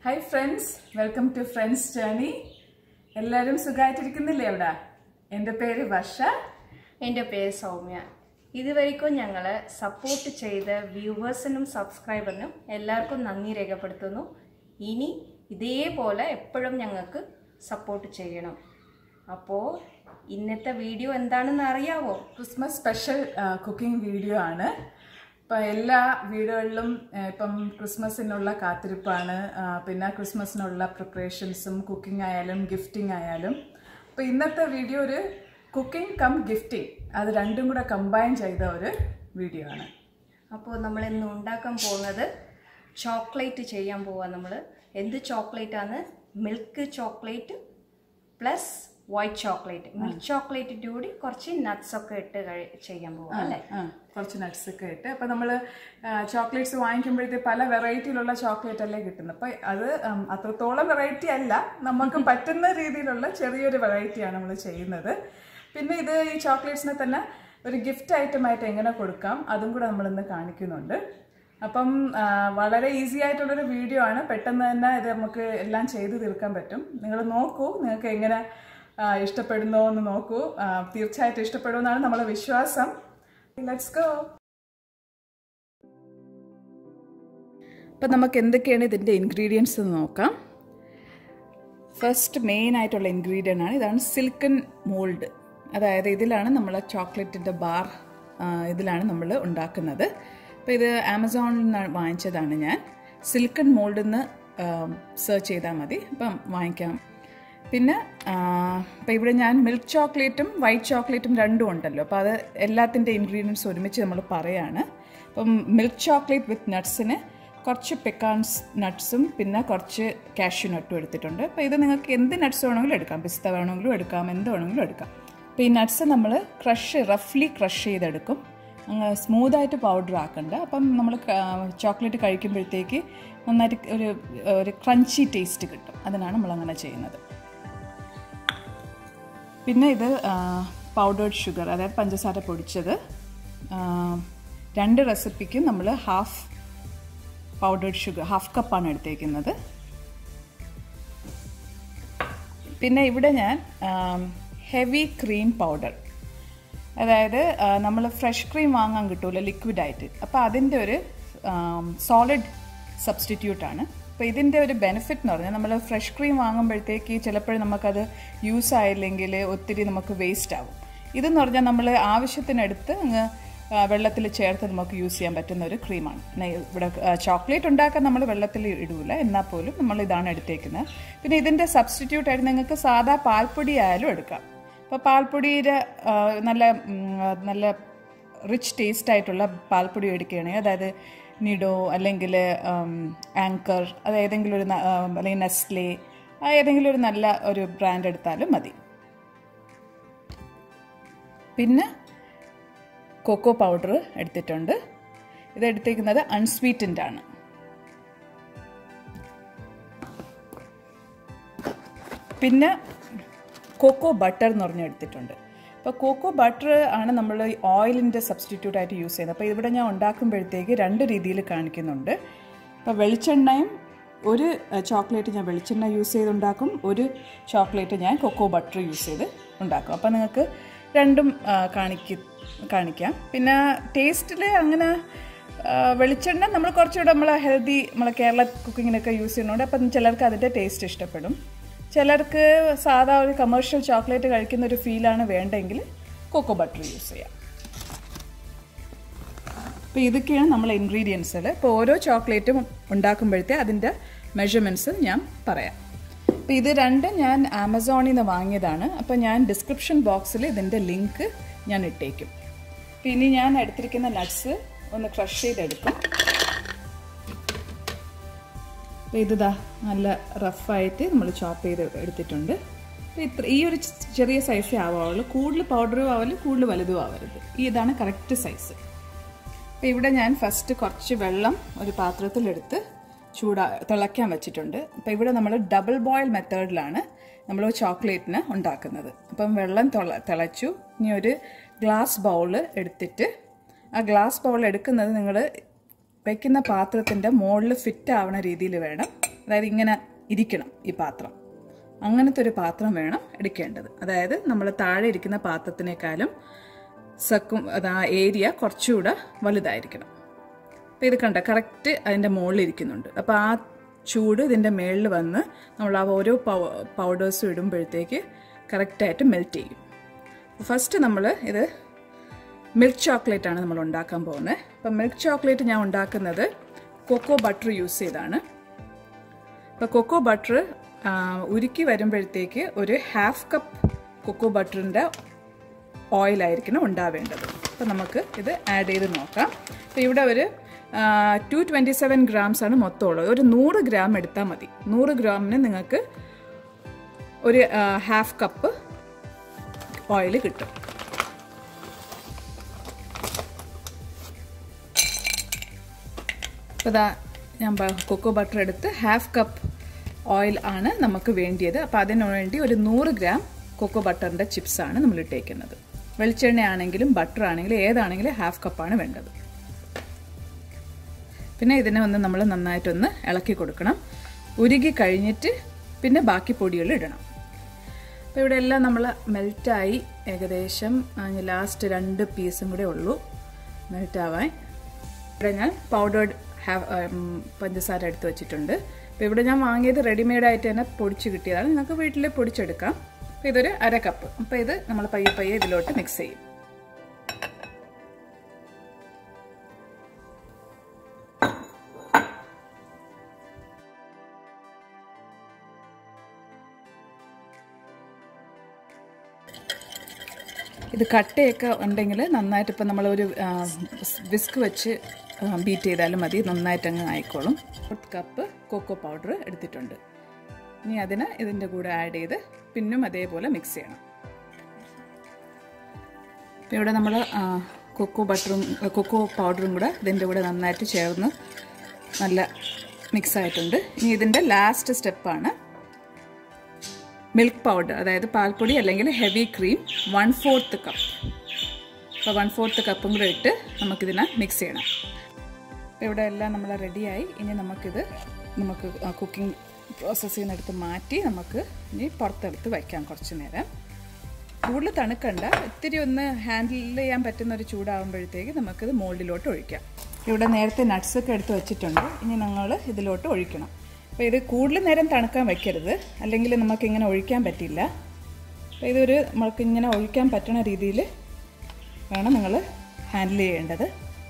Hi friends welcome to friends journey എല്ലാവരും സുഖമായിട്ടിരിക്കുന്നില്ലേ അവിടെ എൻ്റെ പേര് വർഷ എൻ്റെ പേര് സൗമ്യ ഇതുവരെക്കും ഞങ്ങൾ സപ്പോർട്ട് ചെയ്ത വ്യൂവേഴ്സിനും സബ്സ്ക്രൈബറിനും എല്ലാവർക്കും നന്ദി രേഖപ്പെടുത്തുന്നു ഇനി ഇതേപോലെ എപ്പോഴും ഞങ്ങൾക്ക് സപ്പോർട്ട് ചെയ്യണം അപ്പോൾ ഇന്നത്തെ വീഡിയോ എന്താണെന്ന് അറിയാവോ ക്രിസ്മസ് സ്പെഷ്യൽ കുക്കിംഗ് വീഡിയോ ആണ് ഇപ്പം എല്ലാ വീടുകളിലും ആ, ഇപ്പം ക്രിസ്മസിനുള്ള കാത്തിരിപ്പാണ് ആ, പിന്നെ ക്രിസ്മസിനുള്ള പ്രിപ്പറേഷൻസും കുക്കിംഗ് ആയാലും ഗിഫ്റ്റിംഗ് ആയാലും അപ്പം ഇന്നത്തെ വീഡിയോ ഒരു കുക്കിംഗ് കം ഗിഫ്റ്റിംഗ് അത് രണ്ടും കൂടെ കമ്പൈൻ ചെയ്ത ഒരു വീഡിയോ ആണ് അപ്പോൾ നമ്മൾ ഇന്ന് ഉണ്ടാക്കാൻ പോകുന്നത് ചോക്ലേറ്റ് ചെയ്യാൻ പോവാം നമ്മൾ എന്ത് ചോക്ലേറ്റ് ആണ് milk chocolate plus white chocolate milk ചോക്ലേറ്റിൻ്റെ കൂടി കുറച്ച് nuts ഒക്കെ ഇട്ട് കഴി- ചെയ്യാൻ പോവാം അല്ലേ ആ കുറച്ച് നട്ട്സ് ഒക്കെ ഇട്ട് അപ്പം നമ്മൾ ചോക്ലേറ്റ്സ് വാങ്ങിക്കുമ്പോഴത്തേ പല വെറൈറ്റിയിലുള്ള ചോക്ലേറ്റ് അല്ലേ കിട്ടുന്നത് അപ്പം അത് ഉം, അത്രത്തോളം വെറൈറ്റി അല്ല നമുക്ക് പറ്റുന്ന രീതിയിലുള്ള ചെറിയൊരു വെറൈറ്റിയാണ് നമ്മൾ ചെയ്യുന്നത് പിന്നെ ഇത് ഈ ചോക്ലേറ്റ്സിനെ തന്നെ ഒരു ഗിഫ്റ്റ് ഐറ്റമായിട്ട് എങ്ങനെ കൊടുക്കാം അതും കൂടെ നമ്മളിന്ന് കാണിക്കുന്നുണ്ട് അപ്പം ആ, വളരെ ഈസി ആയിട്ടുള്ളൊരു വീഡിയോ ആണ് പെട്ടെന്ന് തന്നെ ഇത് നമുക്ക് എല്ലാം ചെയ്ത് തീർക്കാൻ പറ്റും നിങ്ങൾ നോക്കൂ നിങ്ങൾക്ക് എങ്ങനെ ആ, ഇഷ്ടപ്പെടുന്നോ എന്ന് നോക്കൂ ആ, തീർച്ചയായിട്ടും ഇഷ്ടപ്പെടുമെന്നാണ് നമ്മളെ വിശ്വാസം ലെറ്റ്സ് ഗോ അപ്പം നമുക്ക് എന്തൊക്കെയാണ് ഇതിൻ്റെ ഇൻഗ്രീഡിയൻസ് എന്ന് നോക്കാം ഫസ്റ്റ് മെയിൻ ആയിട്ടുള്ള ഇൻഗ്രീഡിയൻ്റ് ആണ് ഇതാണ് സിൽക്കൻ മോൾഡ് അതായത് ഇതിലാണ് നമ്മൾ ചോക്ലേറ്റിൻ്റെ ബാർ ഇതിലാണ് നമ്മൾ ഉണ്ടാക്കുന്നത് അപ്പോൾ ഇത് ആമസോണിൽ നിന്ന് വാങ്ങിച്ചതാണ് ഞാൻ സിൽക്കൻ മോൾഡിൽ നിന്ന് സെർച്ച് ചെയ്താൽ മതി അപ്പം വാങ്ങിക്കാം പിന്നെ ഇപ്പം ഇവിടെ ഞാൻ മിൽക്ക് ചോക്ലേറ്റും വൈറ്റ് ചോക്ലേറ്റും രണ്ടും ഉണ്ടല്ലോ അപ്പോൾ അത് എല്ലാത്തിൻ്റെ ഇൻഗ്രീഡിയൻസ് ഒരുമിച്ച് നമ്മൾ പറയാണ് അപ്പം മിൽക്ക് ചോക്ലേറ്റ് വിത്ത് നട്ട്സിന് കുറച്ച് പെക്കാൻസ് നട്ട്സും പിന്നെ കുറച്ച് കാഷ്യൂ നട്ടും എടുത്തിട്ടുണ്ട് അപ്പോൾ ഇത് നിങ്ങൾക്ക് എന്ത് നട്ട്സ് വേണമെങ്കിലും എടുക്കാം പിസ്ത വേണമെങ്കിലും എടുക്കാം എന്ത് വേണമെങ്കിലും എടുക്കാം അപ്പോൾ ഈ നട്ട്സ് നമ്മൾ ക്രഷ് റഫ്ലി ക്രഷ് ചെയ്തെടുക്കും അങ്ങ് സ്മൂത്തായിട്ട് പൗഡർ ആക്കണ്ട അപ്പം നമ്മൾ ചോക്ലേറ്റ് കഴിക്കുമ്പോഴത്തേക്ക് നന്നായിട്ട് ഒരു ഒരു ക്രഞ്ചി ടേസ്റ്റ് കിട്ടും അതിനാണ് നമ്മളങ്ങനെ ചെയ്യുന്നത് പിന്നെ ഇത് പൗഡേർഡ് ഷുഗർ അതായത് പഞ്ചസാര പൊടിച്ചത് ആ, രണ്ട് റെസിപ്പിക്കും നമ്മൾ ഹാഫ് പൗഡേർഡ് ഷുഗർ ഹാഫ് കപ്പാണ് എടുത്തേക്കുന്നത് പിന്നെ ഇവിടെ ഞാൻ ഹെവി ക്രീം പൗഡർ അതായത് നമ്മൾ ഫ്രഷ് ക്രീം വാങ്ങാൻ കിട്ടുമല്ലോ ലിക്വിഡായിട്ട് അപ്പോൾ അതിൻ്റെ ഒരു സോളിഡ് സബ്സ്റ്റിറ്റ്യൂട്ടാണ് അപ്പോൾ ഇതിൻ്റെ ഒരു ബെനിഫിറ്റ് എന്ന് പറഞ്ഞാൽ നമ്മൾ ഫ്രഷ് ക്രീം വാങ്ങുമ്പോഴത്തേക്ക് ചിലപ്പോഴും നമുക്കത് യൂസ് ആയില്ലെങ്കിൽ ഒത്തിരി നമുക്ക് വേസ്റ്റ് ആവും ഇതെന്ന് പറഞ്ഞാൽ നമ്മൾ ആവശ്യത്തിനടുത്ത് അങ്ങ് വെള്ളത്തിൽ ചേർത്ത് നമുക്ക് യൂസ് ചെയ്യാൻ പറ്റുന്ന ഒരു ക്രീമാണ് നെ- ഇവിടെ ചോക്ലേറ്റ് ഉണ്ടാക്കാൻ നമ്മൾ വെള്ളത്തിൽ ഇടൂല എന്നാൽ പോലും നമ്മൾ ഇതാണ് എടുത്തേക്കുന്നത് പിന്നെ ഇതിൻ്റെ സബ്സ്റ്റിറ്റ്യൂട്ട് ആയിട്ട് നിങ്ങൾക്ക് സാധാ പാൽപ്പൊടി ആയാലും എടുക്കാം അപ്പോൾ പാൽപ്പൊടിയുടെ ആ, നല്ല ഉം, നല്ല റിച്ച് ടേസ്റ്റ് ആയിട്ടുള്ള പാൽപ്പൊടി എടുക്കുകയാണെങ്കിൽ അതായത് നിഡോ അല്ലെങ്കിൽ ആങ്കർ അത് ഏതെങ്കിലും ഒരു ന- ആ, അല്ലെങ്കിൽ നെസ്ലെ ആ ഏതെങ്കിലും ഒരു നല്ല ഒരു ബ്രാൻഡ് എടുത്താലും മതി പിന്നെ കൊക്കോ പൗഡർ എടുത്തിട്ടുണ്ട് ഇത് എടുത്തേക്കുന്നത് അൺസ്വീറ്റൻഡ് ആണ് പിന്നെ കോക്കോ ബട്ടർ എന്ന് പറഞ്ഞ് എടുത്തിട്ടുണ്ട് അപ്പോൾ കോക്കോ ബട്ടർ ആണ് നമ്മൾ ഓയിലിൻ്റെ സബ്സ്റ്റിറ്റ്യൂട്ട് ആയിട്ട് യൂസ് ചെയ്യുന്നത് അപ്പോൾ ഇവിടെ ഞാൻ ഉണ്ടാക്കുമ്പോഴത്തേക്ക് രണ്ട് രീതിയിൽ കാണിക്കുന്നുണ്ട് അപ്പോൾ വെളിച്ചെണ്ണയും ഒരു ചോക്ലേറ്റ് ഞാൻ വെളിച്ചെണ്ണ യൂസ് ചെയ്ത് ഉണ്ടാക്കും ഒരു ചോക്ലേറ്റ് ഞാൻ കൊക്കോ ബട്ടർ യൂസ് ചെയ്ത് ഉണ്ടാക്കും അപ്പോൾ നിങ്ങൾക്ക് രണ്ടും ആ, കാണിക്ക് കാണിക്കാം പിന്നെ ടേസ്റ്റിൽ അങ്ങനെ ആ, വെളിച്ചെണ്ണ നമ്മൾ കുറച്ചുകൂടെ നമ്മൾ ഹെൽത്തി നമ്മൾ കേരള കുക്കിങ്ങിനൊക്കെ യൂസ് ചെയ്യുന്നുണ്ട് അപ്പം ചിലർക്ക് അതിൻ്റെ ടേസ്റ്റ് ഇഷ്ടപ്പെടും ചിലർക്ക് സാധാ ഒരു കമേഴ്ഷ്യൽ ചോക്ലേറ്റ് കഴിക്കുന്ന ഒരു ഫീലാണ് വേണ്ടെങ്കിൽ കൊക്കോ ബട്ടർ യൂസ് ചെയ്യാം അപ്പോൾ ഇതൊക്കെയാണ് നമ്മളെ ഇൻഗ്രീഡിയൻസുകൾ ഇപ്പോൾ ഓരോ ചോക്ലേറ്റും ഉണ്ടാക്കുമ്പോഴത്തേ അതിൻ്റെ മെഷർമെൻറ്റ്സ് ഞാൻ പറയാം അപ്പോൾ ഇത് രണ്ടും ഞാൻ ആമസോണിൽ നിന്ന് വാങ്ങിയതാണ് അപ്പോൾ ഞാൻ ഡിസ്ക്രിപ്ഷൻ ബോക്സിൽ ഇതിൻ്റെ ലിങ്ക് ഞാൻ ഇട്ടേക്കും അപ്പോൾ ഇനി ഞാൻ എടുത്തിരിക്കുന്ന നട്ട്സ് ഒന്ന് ക്രഷ് ചെയ്തെടുക്കും അപ്പോൾ ഇതാ നല്ല റഫായിട്ട് നമ്മൾ ചോപ്പ് ചെയ്ത് എടുത്തിട്ടുണ്ട് അപ്പോൾ ഇത്ര ഈ ഒരു ചെറിയ സൈസേ ആവാവുള്ളൂ കൂടുതൽ പൗഡറും ആവല് കൂടുതൽ വലുതും ആവരുത് ഈ ഇതാണ് കറക്റ്റ് സൈസ് അപ്പോൾ ഇവിടെ ഞാൻ ഫസ്റ്റ് കുറച്ച് വെള്ളം ഒരു പാത്രത്തിലെടുത്ത് ചൂടാ തിളയ്ക്കാൻ വെച്ചിട്ടുണ്ട് അപ്പോൾ ഇവിടെ നമ്മൾ ഡബിൾ ബോയിൽ മെത്തേഡിലാണ് നമ്മൾ ചോക്ലേറ്റിന് ഉണ്ടാക്കുന്നത് അപ്പം വെള്ളം തിള തിളച്ചു ഇനി ഒരു ഗ്ലാസ് ബൗള് എടുത്തിട്ട് ആ ഗ്ലാസ് ബൗൾ എടുക്കുന്നത് നിങ്ങൾ വെക്കുന്ന പാത്രത്തിൻ്റെ മുകളിൽ ഫിറ്റ് ആവുന്ന രീതിയിൽ വേണം അതായത് ഇങ്ങനെ ഇരിക്കണം ഈ പാത്രം അങ്ങനത്തെ ഒരു പാത്രം വേണം എടുക്കേണ്ടത് അതായത് നമ്മൾ താഴെ ഇരിക്കുന്ന പാത്രത്തിനേക്കാളും സക്കും അത് ആ ഏരിയ കുറച്ചുകൂടെ വലുതായിരിക്കണം അപ്പോൾ ഇത് കണ്ട കറക്റ്റ് അതിൻ്റെ മുകളിൽ ഇരിക്കുന്നുണ്ട് അപ്പോൾ ആ ചൂട് ഇതിൻ്റെ മുകളിൽ വന്ന് നമ്മൾ ആ ഓരോ പൗഡേഴ്സും ഇടുമ്പോഴത്തേക്ക് കറക്റ്റായിട്ട് മെൽറ്റ് ചെയ്യും ഫസ്റ്റ് നമ്മൾ ഇത് മിൽക്ക് ചോക്ലേറ്റ് ആണ് നമ്മൾ ഉണ്ടാക്കാൻ പോകുന്നത് അപ്പം മിൽക്ക് ചോക്ലേറ്റ് ഞാൻ ഉണ്ടാക്കുന്നത് കൊക്കോ ബട്ടർ യൂസ് ചെയ്താണ് അപ്പോൾ കൊക്കോ ബട്ടർ ഉരുക്കി വരുമ്പോഴത്തേക്ക് ഒരു ഹാഫ് കപ്പ് കൊക്കോ ബട്ടറിൻ്റെ ഓയിലായിരിക്കണം ഉണ്ടാവേണ്ടത് അപ്പോൾ നമുക്ക് ഇത് ആഡ് ചെയ്ത് നോക്കാം അപ്പോൾ ഇവിടെ ഒരു ടു ട്വൻറ്റി സെവൻ ഗ്രാംസ് ആണ് മൊത്തം ഉള്ളത് ഒരു നൂറ് ഗ്രാം എടുത്താൽ മതി നൂറ് ഗ്രാമിന് നിങ്ങൾക്ക് ഒരു ഹാഫ് കപ്പ് ഓയിൽ കിട്ടും അപ്പോൾ ഇതാ ഞാൻ കൊക്കോ ബട്ടർ എടുത്ത് ഹാഫ് കപ്പ് ഓയിൽ ആണ് നമുക്ക് വേണ്ടിയത് അപ്പോൾ അതിനു വേണ്ടി ഒരു നൂറ് ഗ്രാം കൊക്കോ ബട്ടറിൻ്റെ ചിപ്സാണ് നമ്മൾ ഇട്ടേക്കുന്നത് വെളിച്ചെണ്ണ ആണെങ്കിലും ബട്ടർ ആണെങ്കിലും ഏതാണെങ്കിലും ഹാഫ് കപ്പാണ് വേണ്ടത് പിന്നെ ഇതിനെ ഒന്ന് നമ്മൾ നന്നായിട്ടൊന്ന് ഇളക്കി കൊടുക്കണം ഉരുകി കഴിഞ്ഞിട്ട് പിന്നെ ബാക്കി പൊടികൾ ഇടണം അപ്പോൾ ഇവിടെ എല്ലാം നമ്മൾ മെൽറ്റായി ഏകദേശം ലാസ്റ്റ് രണ്ട് പീസും കൂടെ ഉള്ളൂ മെൽറ്റാവാൻ ഇവിടെ ഞാൻ പൗഡേർഡ് ഹാവ് പഞ്ചസാര എടുത്ത് വെച്ചിട്ടുണ്ട് അപ്പോൾ ഇവിടെ ഞാൻ വാങ്ങിയത് റെഡിമെയ്ഡ് ആയിട്ട് തന്നെ പൊടിച്ച് കിട്ടിയതാണ് നിങ്ങൾക്ക് വീട്ടിൽ പൊടിച്ചെടുക്കാം അപ്പോൾ ഇതൊരു അര കപ്പ് അപ്പോൾ ഇത് നമ്മൾ പയ്യെ പയ്യെ ഇതിലോട്ട് മിക്സ് ചെയ്യും ഇത് കട്ടയൊക്കെ ഉണ്ടെങ്കിൽ നന്നായിട്ട് ഇപ്പം നമ്മളൊരു വിസ്ക് വെച്ച് ബീറ്റ് ചെയ്താലും മതി നന്നായിട്ട് അങ്ങ് ആയിക്കോളും ഒരു കപ്പ് കൊക്കോ പൗഡർ എടുത്തിട്ടുണ്ട് ഇനി അതിന് ഇതിൻ്റെ കൂടെ ആഡ് ചെയ്ത് പിന്നും അതേപോലെ മിക്സ് ചെയ്യണം ഇപ്പം ഇവിടെ നമ്മൾ കൊക്കോ ബട്ടറും കൊക്കോ പൗഡറും കൂടെ ഇതിൻ്റെ കൂടെ നന്നായിട്ട് ചേർന്ന് നല്ല മിക്സ് ആയിട്ടുണ്ട് ഇനി ഇതിൻ്റെ ലാസ്റ്റ് സ്റ്റെപ്പാണ് മിൽക്ക് പൗഡർ അതായത് പാൽപ്പൊടി അല്ലെങ്കിൽ heavy cream one fourth cup അപ്പോൾ വൺ ഫോർത്ത് കപ്പും കൂടെ ഇട്ട് നമുക്കിതിനെ മിക്സ് ചെയ്യണം അപ്പോൾ ഇവിടെ എല്ലാം നമ്മൾ റെഡിയായി ഇനി നമുക്കിത് നമുക്ക് കുക്കിംഗ് പ്രോസസ്സിൽ നിന്ന് എടുത്ത് മാറ്റി നമുക്ക് ഇനി പുറത്തെടുത്ത് വയ്ക്കാം കുറച്ച് നേരം കൂടുതൽ തണുക്കണ്ട ഇത്തിരി ഒന്ന് ഹാൻഡിൽ ചെയ്യാൻ പറ്റുന്ന ഒരു ചൂടാകുമ്പോഴത്തേക്ക് നമുക്കിത് മോൾഡിലോട്ട് ഒഴിക്കാം ഇവിടെ നേരത്തെ നട്ട്സൊക്കെ എടുത്ത് വെച്ചിട്ടുണ്ട് ഇനി ഞങ്ങൾ ഇതിലോട്ട് ഒഴിക്കണം അപ്പോൾ ഇത് കൂടുതൽ നേരം തണുക്കാൻ വെക്കരുത് അല്ലെങ്കിൽ നമുക്ക് ഇങ്ങനെ ഒഴിക്കാൻ പറ്റില്ല അപ്പോൾ ഇതൊരു നമുക്ക് ഇങ്ങനെ ഒഴിക്കാൻ പറ്റുന്ന രീതിയിൽ വേണം നിങ്ങൾ ഹാൻഡിൽ ചെയ്യേണ്ടത്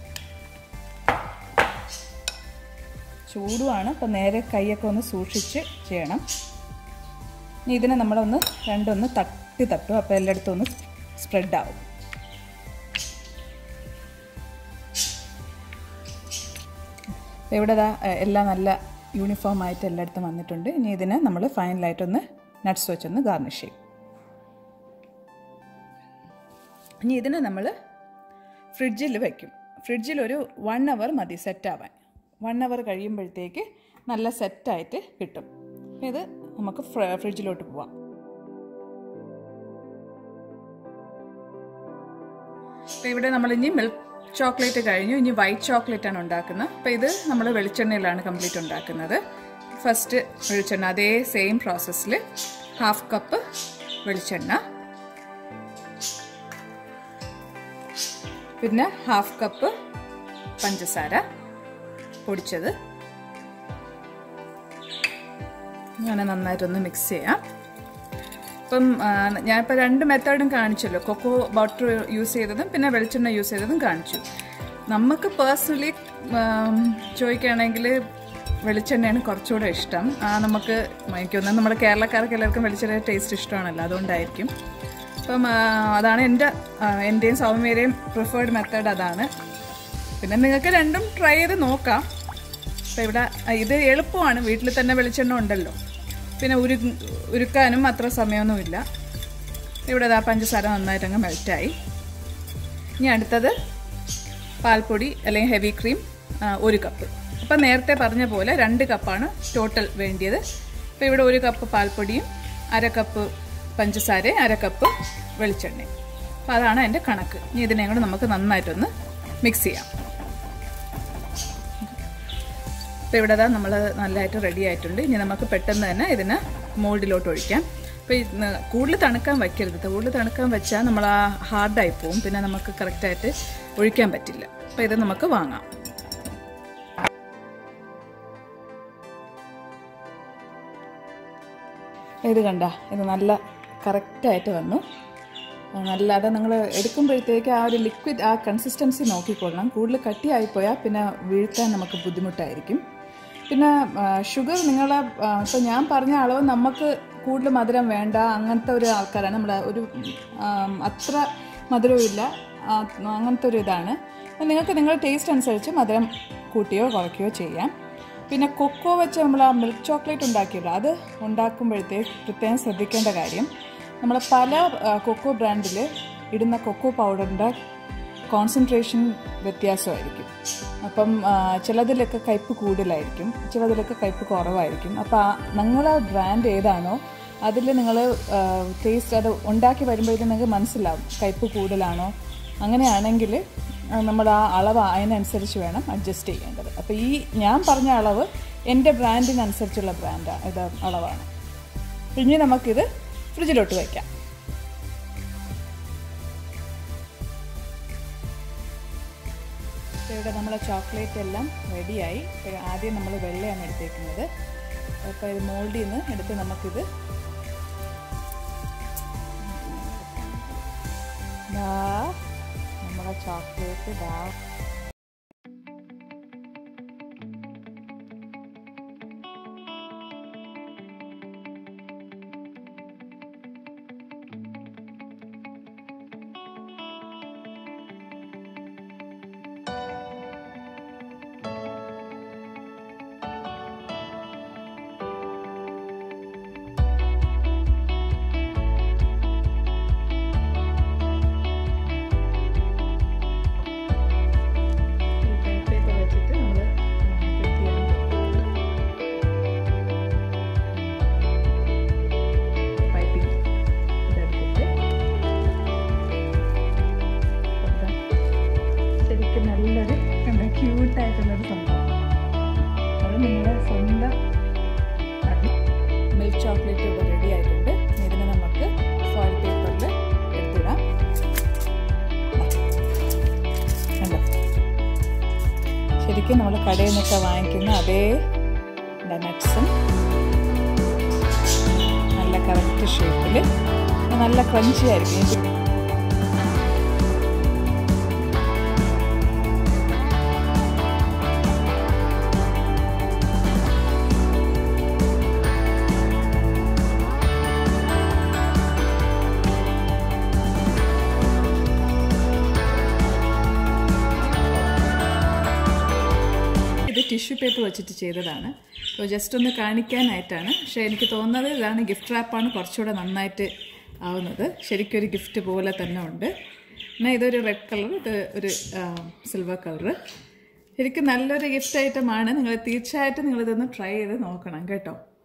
ചൂടുമാണ് അപ്പോൾ നേരെ കൈയൊക്കെ ഒന്ന് സൂക്ഷിച്ച് ചെയ്യണം ഇനി ഇതിനെ നമ്മളൊന്ന് രണ്ടൊന്ന് തട്ടി തട്ടും അപ്പോൾ എല്ലായിടത്തും ഒന്ന് സ്പ്രെഡ് ആവും ഇവിടെ എല്ലാം നല്ല യൂണിഫോം ആയിട്ട് എല്ലായിടത്തും വന്നിട്ടുണ്ട് ഇനി ഇതിനെ നമ്മൾ ഫൈനലായിട്ടൊന്ന് നട്ട്സ് വെച്ചൊന്ന് ഗാർണിഷ് ചെയ്യും ഇനി ഇതിനെ നമ്മൾ ഫ്രിഡ്ജിൽ വെക്കും ഫ്രിഡ്ജിൽ ഒരു വൺ അവർ മതി സെറ്റാവാൻ വൺ അവർ കഴിയുമ്പോഴത്തേക്ക് നല്ല സെറ്റായിട്ട് കിട്ടും ഇത് നമുക്ക് ഫ്രിഡ്ജിലോട്ട് പോവാം അപ്പോൾ ഇവിടെ നമ്മൾ ഇനി മിൽക്ക് ചോക്ലേറ്റ് കഴിഞ്ഞു ഇനി വൈറ്റ് ചോക്ലേറ്റ് ആണ് ഉണ്ടാക്കുന്നത് അപ്പോൾ ഇത് നമ്മൾ വെളിച്ചെണ്ണയിലാണ് കംപ്ലീറ്റ് ഉണ്ടാക്കുന്നത് ഫസ്റ്റ് വെളിച്ചെണ്ണ അതേ സെയിം പ്രോസസ്സിൽ ഹാഫ് കപ്പ് വെളിച്ചെണ്ണ പിന്നെ ഹാഫ് കപ്പ് പഞ്ചസാര പൊടിച്ചത് അങ്ങനെ നന്നായിട്ടൊന്ന് മിക്സ് ചെയ്യാം ഇപ്പം ഞാനിപ്പോൾ രണ്ട് മെത്തേഡും കാണിച്ചല്ലോ കൊക്കോ ബട്ടർ യൂസ് ചെയ്തതും പിന്നെ വെളിച്ചെണ്ണ യൂസ് ചെയ്തതും കാണിച്ചു നമുക്ക് പേഴ്സണലി ചോദിക്കുകയാണെങ്കിൽ വെളിച്ചെണ്ണയാണ് കുറച്ചുകൂടെ ഇഷ്ടം ആ നമുക്ക് എനിക്കൊന്നും നമ്മുടെ കേരളക്കാർക്ക് എല്ലാവർക്കും വെളിച്ചെണ്ണ ടേസ്റ്റ് ഇഷ്ടമാണല്ലോ അതുകൊണ്ടായിരിക്കും അപ്പം അതാണ് എൻ്റെ എൻ്റെയും സൗമ്യയുടെയും പ്രിഫേർഡ് മെത്തേഡ് അതാണ് പിന്നെ നിങ്ങൾക്ക് രണ്ടും ട്രൈ ചെയ്ത് നോക്കാം അപ്പം ഇവിടെ ഇത് എളുപ്പമാണ് വീട്ടിൽ തന്നെ വെളിച്ചെണ്ണ ഉണ്ടല്ലോ പിന്നെ ഉരു ഉരുക്കാനും അത്ര സമയമൊന്നുമില്ല ഇവിടെ ഇതാ പഞ്ചസാര നന്നായിട്ട് അങ്ങ് മെൽറ്റായി ഇനി അടുത്തത് പാൽപ്പൊടി അല്ലെങ്കിൽ ഹെവി ക്രീം ഒരു കപ്പ് അപ്പം നേരത്തെ പറഞ്ഞ പോലെ രണ്ട് കപ്പാണ് ടോട്ടൽ വേണ്ടിയത് അപ്പോൾ ഇവിടെ ഒരു കപ്പ് പാൽപ്പൊടിയും അര കപ്പ് പഞ്ചസാര അര കപ്പ് വെളിച്ചെണ്ണയും അപ്പോൾ അതാണ് എൻ്റെ കണക്ക് ഇനി ഇതിനെ കൂടെ നമുക്ക് നന്നായിട്ടൊന്ന് മിക്സ് ചെയ്യാം അപ്പോൾ ഇവിടെ നമ്മൾ നല്ലതായിട്ട് റെഡി ആയിട്ടുണ്ട് ഇനി നമുക്ക് പെട്ടെന്ന് തന്നെ ഇതിനെ മോൾഡിലോട്ട് ഒഴിക്കാം അപ്പോൾ ഇത് കൂടുതൽ തണുക്കാൻ വയ്ക്കരുത് കൂടുതൽ തണുക്കാൻ വെച്ചാൽ നമ്മൾ ആ ഹാർഡായി പോവും പിന്നെ നമുക്ക് കറക്റ്റായിട്ട് ഒഴിക്കാൻ പറ്റില്ല അപ്പോൾ ഇത് നമുക്ക് വാങ്ങാം ഇത് കണ്ട ഇത് നല്ല കറക്റ്റായിട്ട് വന്നു ആ, നല്ല അത് നിങ്ങൾ എടുക്കുമ്പോഴത്തേക്ക് ആ ഒരു ലിക്വിഡ് ആ കൺസിസ്റ്റൻസി നോക്കിക്കൊള്ളണം കൂടുതൽ കട്ടിയായിപ്പോയാൽ പിന്നെ വീഴ്ത്താൻ നമുക്ക് ബുദ്ധിമുട്ടായിരിക്കും പിന്നെ ഷുഗർ നിങ്ങൾ ഇപ്പം ഞാൻ പറഞ്ഞ അളവ് നമുക്ക് കൂടുതൽ മധുരം വേണ്ട അങ്ങനത്തെ ഒരു ആൾക്കാരാണ് നമ്മുടെ ഒരു ആം, അത്ര മധുരവും ഇല്ല ആ, അങ്ങനത്തെ ഒരു ഇതാണ് അപ്പം നിങ്ങൾക്ക് നിങ്ങളുടെ ടേസ്റ്റ് അനുസരിച്ച് മധുരം കൂട്ടിയോ കുറയ്ക്കുകയോ ചെയ്യാം പിന്നെ കൊക്കോ വെച്ച് നമ്മൾ ആ മിൽക്ക് ചോക്ലേറ്റ് ഉണ്ടാക്കിയില്ല അത് ഉണ്ടാക്കുമ്പോഴത്തേക്ക് പ്രത്യേകം ശ്രദ്ധിക്കേണ്ട കാര്യം നമ്മൾ പല ആ, കൊക്കോ ബ്രാൻഡിൽ ഇടുന്ന കൊക്കോ പൗഡറിൻ്റെ കോൺസെൻട്രേഷൻ വ്യത്യാസമായിരിക്കും അപ്പം ആ, ചിലതിലൊക്കെ കയ്പ്പ് കൂടുതലായിരിക്കും ചിലതിലൊക്കെ കയ്പ്പ് കുറവായിരിക്കും അപ്പോൾ നിങ്ങളെ ബ്രാൻഡ് ഏതാണോ അതിൽ നിങ്ങൾ ടേസ്റ്റ് അത് ഉണ്ടാക്കി വരുമ്പോഴത്തേക്കും നിങ്ങൾക്ക് മനസ്സിലാവും കയ്പ്പ് കൂടുതലാണോ അങ്ങനെയാണെങ്കിൽ നമ്മൾ ആ അളവ് അതിനനുസരിച്ച് വേണം അഡ്ജസ്റ്റ് ചെയ്യേണ്ടത് അപ്പോൾ ഈ ഞാൻ പറഞ്ഞ അളവ് എൻ്റെ ബ്രാൻഡിനനുസരിച്ചുള്ള ബ്രാൻഡാണ് ഇത് അളവാണ് ഇനി നമുക്കിത് ഫ്രിഡ്ജിലോട്ട് വയ്ക്കാം അപ്പോൾ ഇവിടെ നമ്മളെ ചോക്ലേറ്റ് എല്ലാം റെഡിയായി ഇപ്പോൾ ആദ്യം നമ്മൾ വെള്ളയാണ് എടുത്തേക്കുന്നത് അപ്പോൾ ഇത് മോൾഡിൽ നിന്ന് എടുത്ത് നമുക്കിത് ദാ നമ്മളെ ചോക്ലേറ്റ് ദാ ഈ പേപ്പർ വെച്ചിട്ട് നമ്മൾ പൈപ്പിംഗ് ഇതെടുത്തിട്ട് ഇതാ. ശരിക്കും നല്ലൊരു എന്താ ക്യൂട്ടായിട്ടുള്ളൊരു സംഭവമാണ് അത് നിങ്ങളുടെ സ്വന്തം മിൽക്ക് ചോക്ലേറ്റ് ഇവിടെ റെഡി ആയിട്ടുണ്ട് ഇനി ഇതിനെ നമുക്ക് ഫോയിൽ പേപ്പറിൽ എടുത്തിടാം കണ്ടോ ശരിക്കും നമ്മൾ കടയിൽ നിന്നൊക്കെ വാങ്ങിക്കുന്ന അതേ നട്ട്സും നല്ല കറക്റ്റ് ഷേപ്പിൽ നല്ല ക്രഞ്ചി ആയിരിക്കും ഇത് ഇത് ടിഷ്യൂ പേപ്പർ വെച്ചിട്ട് ചെയ്തതാണ് അപ്പോൾ ജസ്റ്റ് ഒന്ന് കാണിക്കാനായിട്ടാണ് പക്ഷേ എനിക്ക് തോന്നുന്നത് ഇതാണ് ഗിഫ്റ്റ് റാപ്പാണ് കുറച്ചുകൂടെ നന്നായിട്ട് ആവുന്നത് ശരിക്കും ഒരു ഗിഫ്റ്റ് പോലെ തന്നെ ഉണ്ട് എന്നാൽ ഇതൊരു റെഡ് കളർ ഇത് ഒരു സിൽവർ കളർ ശരിക്കും നല്ലൊരു ഗിഫ്റ്റ് ഐറ്റമാണ് നിങ്ങൾ തീർച്ചയായിട്ടും നിങ്ങളിതൊന്ന് ട്രൈ ചെയ്ത് നോക്കണം കേട്ടോ